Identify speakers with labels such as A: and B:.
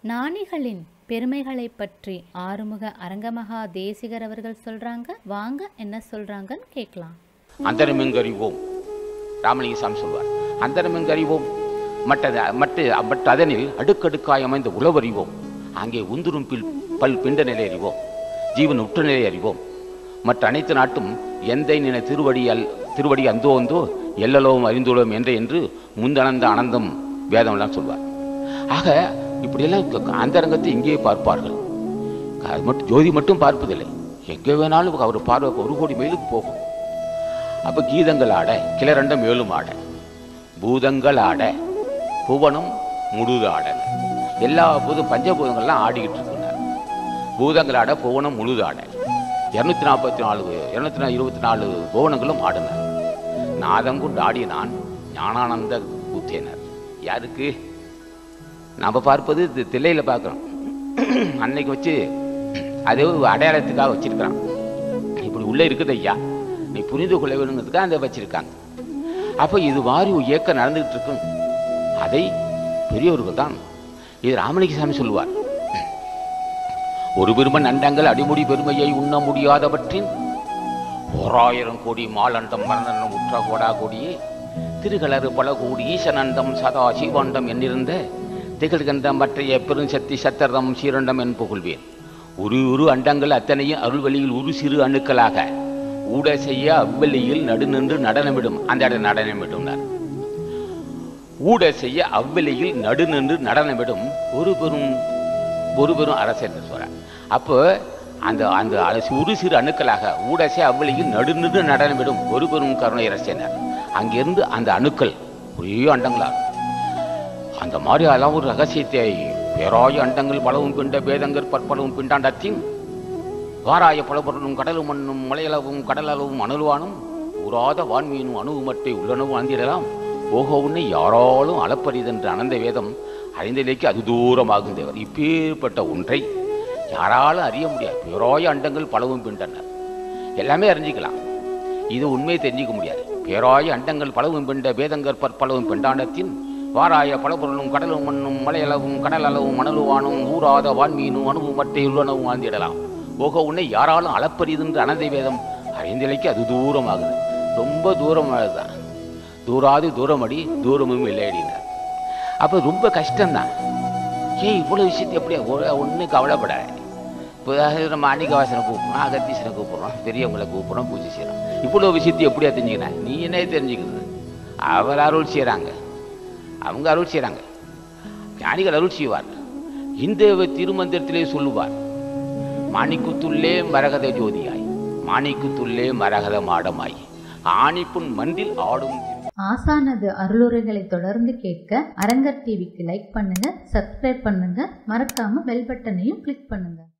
A: ஞானிகளின் பெருமைகளை பற்றி ஆறுமுக அரங்கமகா தேசிகர் அவர்கள் சொல்றாங்க வாங்க என்ன சொல்றாங்கன்னு கேட்கலாம்
B: அந்தரமெங்கறிவோம் ராமலிங்கசாமி சொல்வார் அந்தரமெங்கறிவோம் மற்றது மற்ற மற்ற அதனில் அடுக்கடுக்காய் அமைந்த உளவறிவோம் அங்கே உந்துரும் பில் பல் பிண்ட நிலை அறிவோம் ஜீவன் உற்ற நிலை அறிவோம் மற்ற அனைத்து நாட்டும் எந்தை நின திருவடி அல் திருவடி அந்தோ அந்தோ எல்லளவும் அறிந்துள்ளோம் என்ற என்று முந்தனந்த அனந்தம் வேதமெல்லாம் சொல்வார் ஆக இப்படியெல்லாம் க- அந்தரங்கத்தை இங்கேயே பார்ப்பார்கள் அது மட்டும் ஜோதி மட்டும் பார்ப்பதில்லை எங்கே வேணாலும் அவர் பார்வை ஒரு கோடி மைலுக்கு போகும் அப்ப கீதங்கள் ஆட கிளரண்டம் ஏழும் ஆட பூதங்கள் ஆட புவனம் முழுது ஆட எல்லா பூதம் பஞ்சபூதங்கள்லாம் ஆடிக்கிட்டு இருக்குனார் பூதங்கள் ஆட புவனம் முழுது ஆட இருநூத்தி நாற்பத்தி நாலு இருநூத்தி நா- இருபத்தி நாலு புவனங்களும் ஆடினார் நாதங்குண்டு ஆடிய நான் ஞானானந்த கூத்தேனர் யாருக்கு நாம பார்ப்பது தி- தில்லையில பார்க்கிறோம் அன்னைக்கு வச்சு அது ஒரு அடையாளத்துக்காக வச்சிருக்கிறான் இப்படி உள்ள இருக்குது ஐயா நீ புரிந்து கொள்ள வேணுங்கிறதுக்காக அதை வச்சிருக்காங்க அப்ப இது மாதிரி ஒரு இயக்கம் நடந்துகிட்டு இருக்கும் அதை பெரியவர்கள் தான் இது ராமலிங்கசாமி சொல்லுவார் ஒரு பெருமன் அண்டங்கள் அடிமுடி பெருமையை உண்ண முடியாதவற்றின் ஓராயிரம் கோடி மாலண்டம் மரணம் உற்ற கோடா கோடியே திருகளறு பல கோடி ஈசனண்டம் சதா சிவாண்டம் என்னிருந்த திகழ்கின்ற மற்றைய பெருஞ்சக்தி சத்தரம் சீரண்டம் என் புகழ்வேன் ஒரு ஒரு அண்டங்கள் அத்தனையும் அருள்வெளியில் ஒரு சிறு அணுக்களாக ஊட செய்ய அவ்வெளியில் நடுநின்று நடனமிடும் அந்த இடம் நடனமிடும்னார் ஊட செய்ய அவ்வெளியில் நடுநின்று நடனமிடும் ஒரு பெரும் ஒரு பெரும் அரசன் என்று சொல்றார் அப்போ அந்த அந்த அரசு ஒரு சிறு அணுக்களாக ஊடசை அவ்வளியில் நடுநின்று நடனமிடும் ஒரு பெரும் கருணை அரசினர் அங்கிருந்து அந்த அணுக்கள் ஒரே அண்டங்களா அந்த மாதிரி அதெல்லாம் ஒரு ரகசியத்தை பேராய அண்டங்கள் பலவும் பிண்ட பேதங்கர் பற்பலவும் பிண்டாண்டத்தின் வாராய பலபொருளும் கடலும் மண்ணும் மலையளவும் கடலளவும் அனலுவானும் ஊராத வான்மீனும் அணுவுமட்டை உள்ளனவும் அந்திடலாம் போக உன்னை யாராலும் அளப்பரிதென்று அனந்த வேதம் அறிந்தலைக்கு அது தூரமாகும் தேவர் இப்பேற்பட்ட ஒன்றை யாராலும் அறிய முடியாது பேராய அண்டங்கள் பலவும் பிண்டனர் எல்லாமே அறிஞ்சிக்கலாம் இது உண்மையை தெரிஞ்சிக்க முடியாது பேராய அண்டங்கள் பலவும் பிண்ட வேதங்கர் பற்பலவும் பிண்டாண்டத்தின் வாராய பலபொருளும் கடலும் மண்ணும் மலையளவும் கடலளவும் மணலுவானும் ஊராத வான்மீனும் அணுவும் மட்டை உள்ளனவும் வாழ்ந்திடலாம் போக உன்னை யாராலும் அளப்பரிதுன்ற அனந்தை வேதம் அறிந்தலைக்கு அது தூரமாகுது ரொம்ப தூரமானதுதான் தூராது தூரமடி தூரமும் இல்லையடினார் அப்போ ரொம்ப கஷ்டம்தான் ஏன் இவ்வளோ விஷயத்தை எப்படியா ஒன்றும் கவலைப்படாத இப்போ அதாவது நம்ம அன்னிகவாசனை கூப்பிட்றோம் அகத்தீசனை கூப்பிட்றோம் பெரியவங்களை கூப்பிட்றோம் பூஜை செய்கிறோம் இவ்வளோ விஷயத்தை எப்படியா தெரிஞ்சுக்கிறேன் நீ என்ன தெரிஞ்சுக்கிறது அவர் அருள் செய்கிறாங்க அவங்க அருள் செய்கிறாங்க ஞானிகள் அருள் செய்வார் இந்த திருமந்திரத்திலே சொல்லுவார் மாணிக்குத்துள்ளே மரகத ஜோதியாய் மாணிக்குத்துள்ளே மரகத மாடமாய் ஆணிப்புண் மண்டில் ஆடும்
A: ஆசானது அருளுரைகளை தொடர்ந்து கேட்க அரங்கர் டிவிக்கு லைக் பண்ணுங்க சப்ஸ்கிரைப் பண்ணுங்க மறக்காம பெல் பட்டனையும் கிளிக் பண்ணுங்க